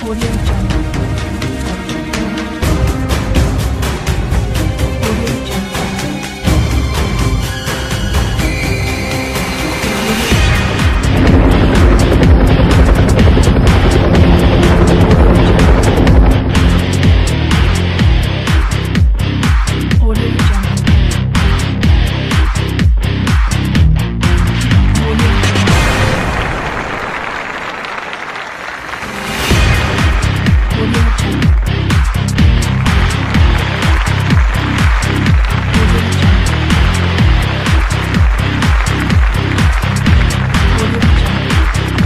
Audio Jungle. Audio Jungle. Audio Jungle. Audio Jungle. Audio Jungle. Audio Jungle. Audio Jungle.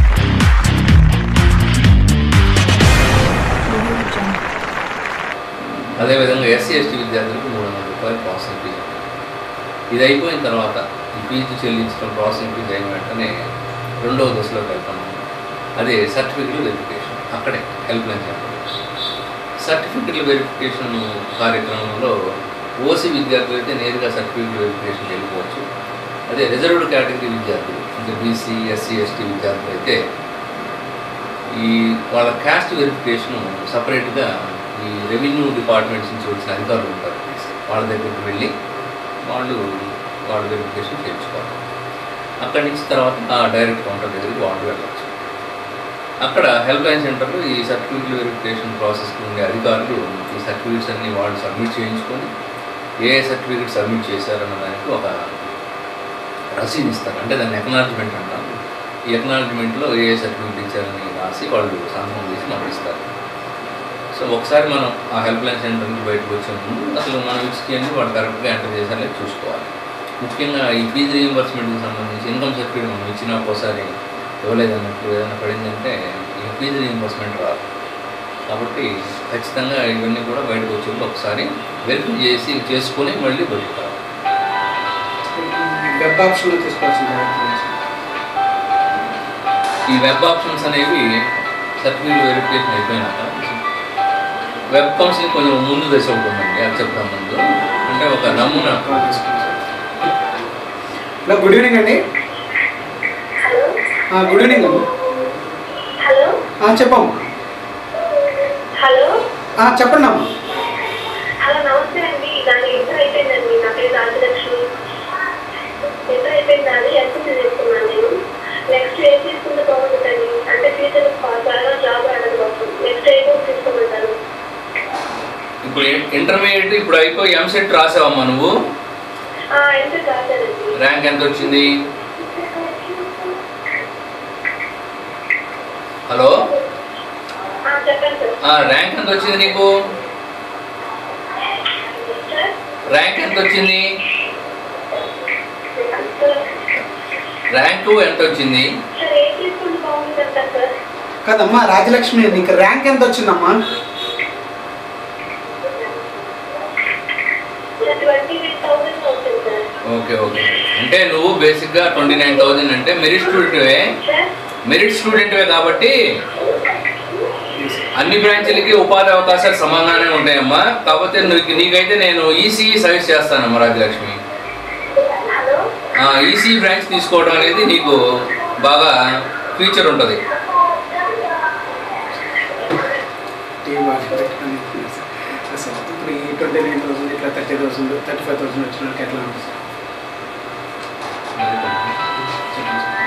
Audio Jungle. అదేవిధంగా SC ST విద్యార్థులకు మూడు వందల రూపాయలు processing fee ఇది అయిపోయిన తర్వాత ఈ ఫీజు చెల్లించడం ప్రాసెసింగ్ ఫీజు అయిన వెంటనే రెండవ దశలోకి వెళ్తున్నాము అదే సర్టిఫికెట్ వెరిఫికేషన్ అక్కడే హెల్ప్ లైన్ సెంటర్ సర్టిఫికెట్ల వెరిఫికేషన్ కార్యక్రమంలో ఓసీ విద్యార్థులు అయితే నేరుగా సర్టిఫికెట్ వెరిఫికేషన్కి వెళ్ళిపోవచ్చు అదే రిజర్వ్డ్ కేటగిరీ విద్యార్థులు అంటే బీసీ ఎస్సీ ఎస్టీ విద్యార్థులు అయితే ఈ వాళ్ళ క్యాస్ట్ వెరిఫికేషన్ సపరేట్గా ఈ రెవెన్యూ డిపార్ట్మెంట్స్ నుంచి వచ్చిన అధికారులు ఉంటారు వాళ్ళ దగ్గరికి వెళ్ళి వాళ్ళు వాళ్ళ వెరిఫికేషన్ చేయించుకోవాలి అక్కడి నుంచి తర్వాత ఆ డైరెక్ట్ కౌంటర్ దగ్గరికి వాళ్ళు వెళ్ళచ్చు అక్కడ హెల్ప్ లైన్ సెంటర్లో ఈ సర్టిఫికెట్ వెరిఫికేషన్ ప్రాసెస్కి ఉండే అధికారులు ఈ సర్టిఫికెట్స్ అన్ని వాళ్ళు సబ్మిట్ చేయించుకొని ఏ ఏ సర్టిఫికెట్ సబ్మిట్ చేశారన్న దానికి ఒక రసీదు ఇస్తారు అంటే దాన్ని ఎకనాలజ్మెంట్ అంటారు ఈ ఎకనాలజ్మెంట్లో ఏ ఏ సర్టిఫికెట్ ఇచ్చారని రాసి వాళ్ళు సంతకం చేసి మనకి ఇస్తారు సో ఒకసారి మనం ఆ హెల్ప్ లైన్ సెంటర్ నుంచి బయటకు వచ్చే ముందు అసలు మనం ఇచ్చి వాళ్ళు కరెక్ట్గా ఎంటర్ చేశారో లేదో చూసుకోవాలి ముఖ్యంగా ఈ ఫీజు రీఎంబర్స్మెంట్కి సంబంధించి ఇన్కమ్ సర్టిఫికేట్ మనం ఇచ్చినా ఒకసారి ఇవ్వలేదన్నట్టు ఏదైనా పడిందంటే ఈ ఫీజు రీఎంబర్స్మెంట్ రాదు కాబట్టి ఖచ్చితంగా ఇవన్నీ కూడా బయటకు వచ్చే ముందు ఒకసారి వెరిఫై చేసి చేసుకొని మళ్ళీ బయటకు రావాలి వెబ్ ఆప్షన్లో తీసుకోవాల్సిన జాగ్రత్తలు ఏంటి? ఈ వెబ్ ఆప్షన్స్ అనేవి సర్టిఫికేట్ వెరిఫికేషన్ అయిపోయినాక వెబ్ కౌన్సిలింగ్ కొంచెం ముందు దశ ఉంటుందండి అది చెప్తాం ముందు అంటే ఒక నమూనా కాల్ తీసుకోండి సార్. హలో గుడ్ ఈవినింగ్ అండి హలో ఆ, గుడ్ ఈవినింగ్ అండి హలో ఆ, చెప్పమ్మా హలో ఆ, చెప్పండి అమ్మా హలో నమస్తే అండి దాని ఎంటర్ అయిపోయిందండి నా పేరు రాజలక్ష్మి ఎంటర్ అయిపోయింది అది ఎంట్రీ తీసుకున్నాను నేను నెక్స్ట్ ఏం తీసుకుంటే బాగుంటుందండి అంటే ఫ్యూచర్ త్వరగా జాబ్ రావడం కోసం నెక్స్ట్ ఏ కోర్స్ తీసుకోమంటారు ఇప్పుడు ఇంటర్మీడియట్ ఇప్పుడు అయిపోయి ఎంసెట్ రాసావమ్మా నువ్వు ఎంటర్ రాశానండి ర్యాంక్ ఎంత వచ్చింది హలో ఆ, చెప్పండి సార్ ఆ, ర్యాంక్ ఎంత వచ్చింది నీకు సార్ ర్యాంక్ ఎంత వచ్చింది ర్యాంకు ఎంత వచ్చింది సార్ ఏం తీసుకుంటే బాగుంటుందంటారు సార్ కదమ్మా రాజలక్ష్మి నీకు ర్యాంక్ ఎంత వచ్చిందమ్మా సార్ ట్వంటీ ఎయిట్ థౌసండ్ అవుతుంది సార్ ఓకే ఓకే అంటే నువ్వు బేసిక్గా ట్వంటీ నైన్ థౌజండ్ అంటే మెరిట్ స్టూడెంట్వే సార్ మెరిట్ స్టూడెంట్వే కాబట్టి అన్ని బ్రాంచ్లకి ఉపాధి అవకాశాలు సమానంగానే ఉంటాయమ్మా కాకపోతే నీకు నీకైతే నేను ఈసీఈ సజెస్ట్ చేస్తానమ్మా రాజలక్ష్మి హలో ఈసీ బ్రాంచ్ తీసుకోవడం అనేది నీకు బాగా ఫ్యూచర్ ఉంటుంది టీవీ వాళ్ళు పెట్టుకొని ఇస్తున్నారు సార్. అసలు ఇప్పుడు ఈ ట్వంటీ నైన్ థౌసండ్ ఇట్లా thirty thousand thirty five thousand వచ్చిన వాళ్ళకి ఎట్లా ఉంటుంది సార్? చెప్పండి సార్.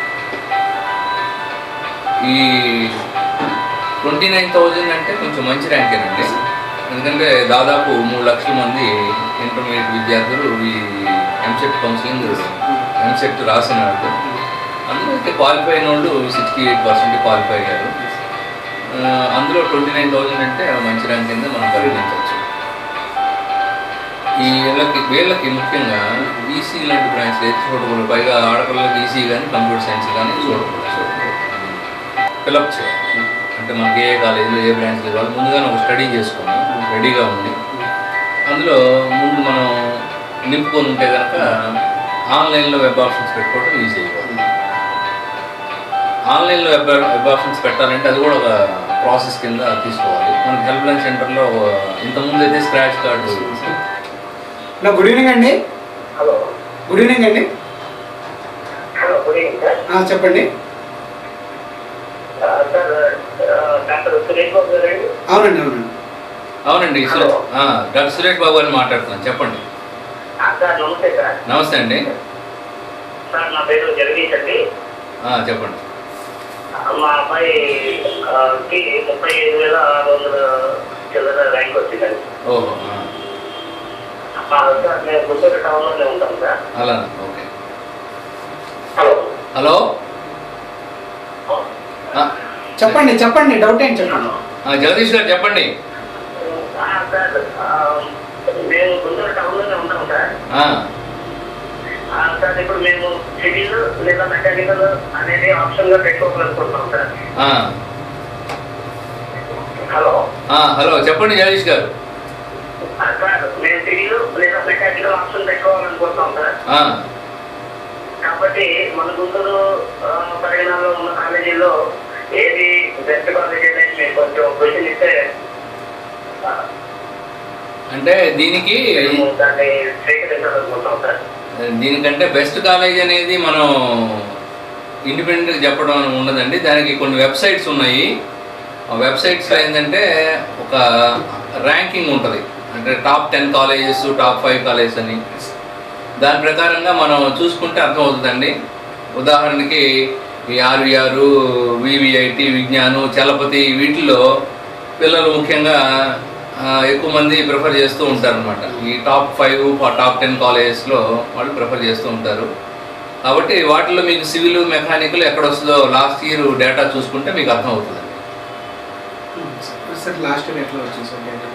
ఈ ట్వంటీ నైన్ థౌజండ్ అంటే కొంచెం మంచి ర్యాంకేనండి ఎందుకంటే దాదాపు మూడు లక్షల మంది ఇంటర్మీడియట్ విద్యార్థులు ఈ ఎంసెట్ కౌన్సిలింగ్ ఎంసెట్ రాసిన వాళ్ళు అందులో అయితే క్వాలిఫై అయిన వాళ్ళు సిక్స్టీ ఎయిట్ పర్సెంట్ క్వాలిఫై అయ్యారు ఆ, అందులో ట్వంటీ నైన్ థౌజండ్ అంటే మంచి ర్యాంక్ కింద మనం పరిగణించవచ్చు ఈ వీళ్ళకి వీళ్ళకి ముఖ్యంగా ఈసీ లాంటి బ్రాంచ్ అయితే చూడకూడదు పైగా ఆడపిల్లలకి ఈసీ కానీ కంప్యూటర్ సైన్స్ కానీ చూడకూడదు ఫిలప్ చేయాలి అంటే మనకి ఏ కాలేజీలో ఏ బ్రాంచ్ వాళ్ళు ముందుగానే ఒక స్టడీ చేసుకొని రెడీగా ఉంది అందులో ముందు మనం నింపుకొని ఉంటే కనుక ఆన్లైన్లో వెబ్ ఆప్షన్స్ పెట్టుకోవడం ఈజీ అయిపోతుంది ఆన్లైన్లో వెబ్ వెబ్ ఆప్షన్స్ పెట్టాలంటే అది కూడా ఒక ప్రాసెస్ కింద తీసుకోవాలి మనకి హెల్ప్ లైన్ సెంటర్లో ఇంతకుముందు అయితే scratch card hello good evening అండి హలో గుడ్ ఈవినింగ్ అండి హలో గుడ్ ఈవినింగ్ సార్ ఆ, చెప్పండి ఆ, సార్ ఆ, డాక్టర్ సురేష్ బాబు గారండి అవునండి అవునండి అవునండి సురే- ఆ, డాక్టర్ సురేష్ బాబు గారిని మాట్లాడుతున్నాను చెప్పండి ఆ, సార్ నమస్తే సార్ నమస్తే అండి సార్ నా పేరు జగదీష్ అండి ఆ, చెప్పండి ఆ, మా అబ్బాయి ఆ, కి ముప్పై ఐదు వేల ఆరు వందల చిల్లర ర్యాంక్ వచ్చిందండి ఓహో ఆ, ఆ, సార్ మేము గుంటూరు టౌన్లోనే ఉంటాం సార్ అలానా ఓకే హలో హలో ఆ, చెప్పండి చెప్పండి డౌట్ ఏంటి చెప్పండి ఆ, జగదీష్ గారు చెప్పండి ఆ, సార్ ఆ, మేము గుంటూరు టౌన్లోనే ఉంటాం సార్ ఆ, ఆ, సార్ ఇప్పుడు మేము సివిల్ లేదా మెకానికల్ అనేది ఆప్షన్ గా పెట్టుకోవాలనుకుంటున్నాం సార్ ఆ, హలో ఆ, హలో చెప్పండి జగదీష్ గారు ఆ, సార్ మేము సివిల్ లేదా మెకానికల్ ఆప్షన్ పెట్టుకోవాలనుకుంటున్నాం సార్ ఆ, కాబట్టి మన గుంటూరు ఆ, పరిగణనలో ఉన్న కాలేజీలో ఏది బెస్ట్ కాలేజ్ అనేది మేము కొంచెం క్వశ్చన్ ఇస్తే ఆ, అంటే దీనికి మేము దాన్ని స్వీకరించాలనుకుంటున్నాం సార్ దీనికంటే బెస్ట్ కాలేజ్ అనేది మనం ఇండిపెండెంట్గా చెప్పడం అని ఉండదండి దానికి కొన్ని వెబ్సైట్స్ ఉన్నాయి ఆ వెబ్సైట్స్లో ఏంటంటే ఒక ర్యాంకింగ్ ఉంటుంది అంటే top ten colleges top five colleges అని దాని ప్రకారంగా మనం చూసుకుంటే అర్థమవుతుందండి ఉదాహరణకి ఈ ఆర్వీఆర్ వివిఐటి విజ్ఞాను చలపతి వీటిల్లో పిల్లలు ముఖ్యంగా ఆ, ఎక్కువ మంది ప్రిఫర్ చేస్తూ ఉంటారనమాట ఈ టాప్ ఫైవ్ టాప్ టెన్ కాలేజెస్లో వాళ్ళు ప్రిఫర్ చేస్తూ ఉంటారు కాబట్టి వాటిలో మీకు సివిల్ మెకానికల్ ఎక్కడ వస్తుందో లాస్ట్ ఇయర్ డేటా చూసుకుంటే మీకు అర్థమవుతుందండి సార్ లాస్ట్ ఇయర్ ఎట్లా వచ్చింది సార్ డేటా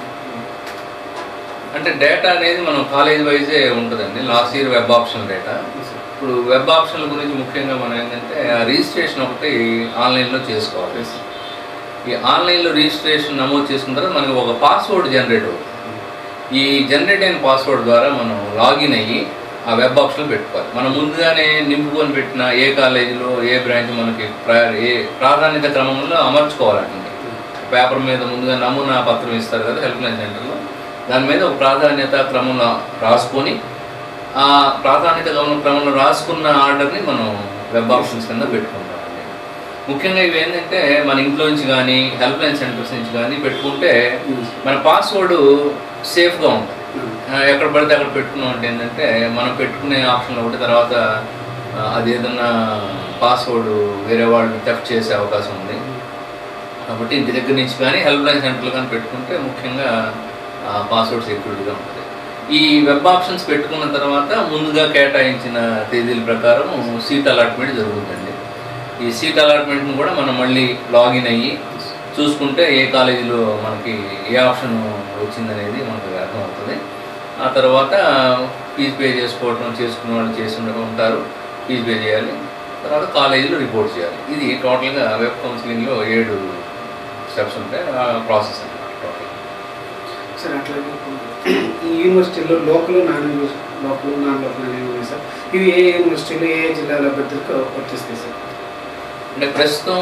అంటే డేటా అనేది మనం కాలేజ్ వైజే ఉంటుందండి last year web option data ఇప్పుడు వెబ్ ఆప్షన్ల గురించి ముఖ్యంగా మనం ఏంటంటే ఆ రిజిస్ట్రేషన్ ఒకటి ఆన్లైన్లో చేసుకోవాలి ఈ ఆన్లైన్లో రిజిస్ట్రేషన్ నమోదు చేసుకున్న తర్వాత మనకి ఒక పాస్వర్డ్ జనరేట్ అవుతుంది ఈ జనరేట్ అయిన పాస్వర్డ్ ద్వారా మనం లాగిన్ అయ్యి ఆ వెబ్ ఆప్షన్ పెట్టుకోవాలి మనం ముందుగానే నింపుకొని పెట్టిన ఏ కాలేజీలో ఏ బ్రాంచ్ మనకి ప్రా- ఏ ప్రాధాన్యత క్రమంలో అమర్చుకోవాలండి పేపర్ మీద ముందుగా నమూనా పత్రం ఇస్తారు కదా హెల్ప్ లైన్ సెంటర్లో దాని మీద ఒక ప్రాధాన్యత క్రమంలో రాసుకొని ఆ ప్రాధాన్యత క్రమం- క్రమంలో రాసుకున్న ఆర్డర్ని మనం వెబ్ ఆప్షన్స్ కింద పెట్టుకుంటామండి ముఖ్యంగా ఇవి ఏంటంటే మన ఇంట్లో నుంచి కానీ హెల్ప్ లైన్ సెంటర్స్ నుంచి కానీ పెట్టుకుంటే మన పాస్వర్డ్ సేఫ్గా ఉంటుంది ఆ, ఎక్కడ పడితే అక్కడ పెట్టుకున్నాం అంటే ఏంటంటే మనం పెట్టుకునే ఆప్షన్ ఒకటి తర్వాత ఆ, అది ఏదన్నా పాస్వర్డ్ వేరే వాళ్ళు టెఫ్ట్ చేసే అవకాశం ఉంది కాబట్టి ఇంటి దగ్గర నుంచి కానీ హెల్ప్ లైన్ సెంటర్లు కానీ పెట్టుకుంటే ముఖ్యంగా పాస్వర్డ్ సెక్యూరిటీగా ఉంటుంది ఈ వెబ్ ఆప్షన్స్ పెట్టుకున్న తర్వాత ముందుగా కేటాయించిన తేదీల ప్రకారం సీట్ అలాట్మెంట్ జరుగుతుంది ఈ సీట్ అలాట్మెంట్ని కూడా మనం మళ్ళీ లాగిన్ అయ్యి చూసుకుంటే ఏ కాలేజీలో మనకి ఏ ఆప్షన్ వచ్చిందనేది మనకు అర్థమవుతుంది ఆ తర్వాత ఫీజు పే చేసుకోవడం చేసుకున్న వాళ్ళు చేసి ఉంటారు ఫీజు పే చేయాలి తర్వాత కాలేజీలో రిపోర్ట్ చేయాలి ఇది టోటల్గా వెబ్ కౌన్సిలింగ్లో ఏడు స్టెప్స్ ఉంటాయి ఆ ప్రాసెస్ అన్నమాట టోటల్ సార్ అట్లాగే ఇప్పుడు ఈ యూనివర్సిటీలో local non university local non local అనేవి ఉన్నాయి సార్ ఇవి ఏ యూనివర్సిటీలు ఏ జిల్లాల అభ్యర్థులకు వర్తిస్తాయి సార్ అంటే ప్రస్తుతం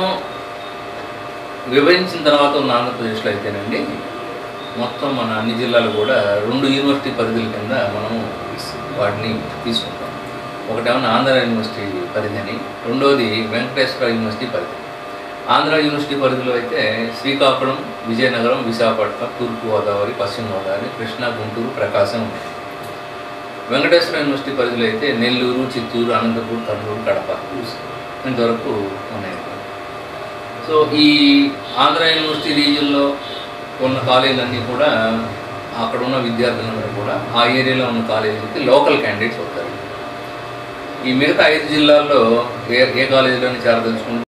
విభజించిన తర్వాత ఉన్న ఆంధ్రప్రదేశ్లో అయితేనండి మొత్తం మన అన్ని జిల్లాలు కూడా రెండు యూనివర్సిటీ పరిధుల కింద మనము వాటిని తీసుకుంటాం ఒకటేమన్నా ఆంధ్ర యూనివర్సిటీ పరిధి అని రెండోది వెంకటేశ్వర యూనివర్సిటీ పరిధి ఆంధ్ర యూనివర్సిటీ పరిధిలో అయితే శ్రీకాకుళం విజయనగరం విశాఖపట్నం తూర్పుగోదావరి పశ్చిమ గోదావరి కృష్ణా గుంటూరు ప్రకాశం ఉన్నాయి వెంకటేశ్వర యూనివర్సిటీ పరిధిలో అయితే నెల్లూరు చిత్తూరు అనంతపూర్ కర్నూలు కడప ఇంతవరకు ఉన్నాయి సో ఈ ఆంధ్ర యూనివర్సిటీ రీజియన్లో ఉన్న కాలేజీలన్నీ కూడా అక్కడ ఉన్న విద్యార్థులందరూ కూడా ఆ ఏరియాలో ఉన్న కాలేజీలకి లోకల్ క్యాండిడేట్స్ అవుతారు ఈ మిగతా ఐదు జిల్లాల్లో ఏ ఏ కాలేజీలోని చేరదలుచుకుంటే